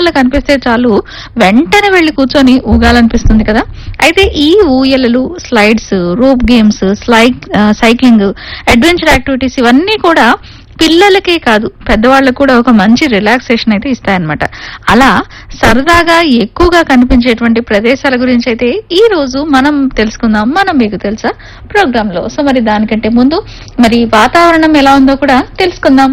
ఊయల కనిపిస్తే చాలు వెంటనే వెళ్లి కూర్చొని ఊగాలనిపిస్తుంది కదా అయితే ఈ ఊయలలు slides rope games slide cycling adventure activities ఇవన్నీ కూడా పిల్లలకే కాదు పెద్దవాళ్ళకు కూడా ఒక మంచి రిలాక్సేషన్ అయితే ఇస్తాయన్నమాట అలా సరదాగా ఎక్కువగా కనిపించేటువంటి ప్రదేశాల గురించి అయితే ఈ రోజు మనం తెలుసుకుందాం మనం మీకు తెలుసా ప్రోగ్రామ్ లో సో మరి దానికంటే ముందు మరి వాతావరణం ఎలా ఉందో కూడా తెలుసుకుందాం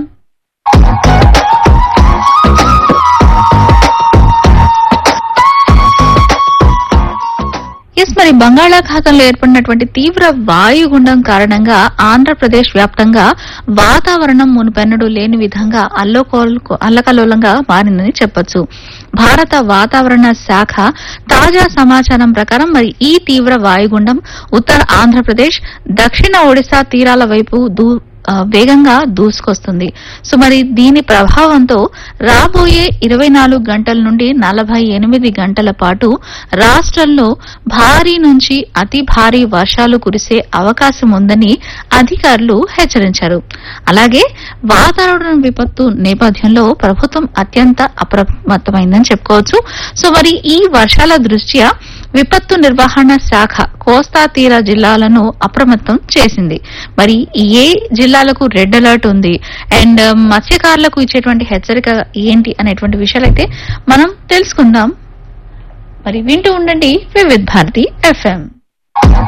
ఎస్ మరి బంగాళాఖాతంలో ఏర్పడినటువంటి తీవ్ర వాయుగుండం కారణంగా ఆంధ్రప్రదేశ్ వ్యాప్తంగా వాతావరణం మునుపెన్నడూ లేని విధంగా అల్లోకోల్ అల్లకల్లోలంగా మారిందని చెప్పొచ్చు భారత వాతావరణ శాఖ తాజా సమాచారం ప్రకారం మరి ఈ తీవ్ర వాయుగుండం ఉత్తర ఆంధ్రప్రదేశ్ దక్షిణ ఒడిశా తీరాల వైపు దూ ఆ, వేగంగా దూసుకొస్తుంది సో మరి దీని ప్రభావంతో రాబోయే ఇరవై నాలుగు గంటల నుండి నలభై ఎనిమిది గంటల పాటు రాష్ట్రంలో భారీ నుంచి అతి భారీ వర్షాలు కురిసే అవకాశం ఉందని అధికారులు హెచ్చరించారు అలాగే వాతావరణ విపత్తు నేపథ్యంలో ప్రభుత్వం అత్యంత అప్రమత్తమైందని చెప్పుకోవచ్చు సో మరి ఈ వర్షాల దృష్ట్యా విపత్తు నిర్వహణ శాఖ కోస్తా తీర జిల్లాలను అప్రమత్తం చేసింది మరి ఏ జిల్లాలకు రెడ్ అలర్ట్ ఉంది అండ్ మత్స్యకారులకు ఇచ్చేటువంటి హెచ్చరిక ఏంటి అనేటువంటి విషయాలైతే మనం తెలుసుకుందాం మరి వింటూ ఉండండి వివిధ్ భారతి ఎఫ్ఎం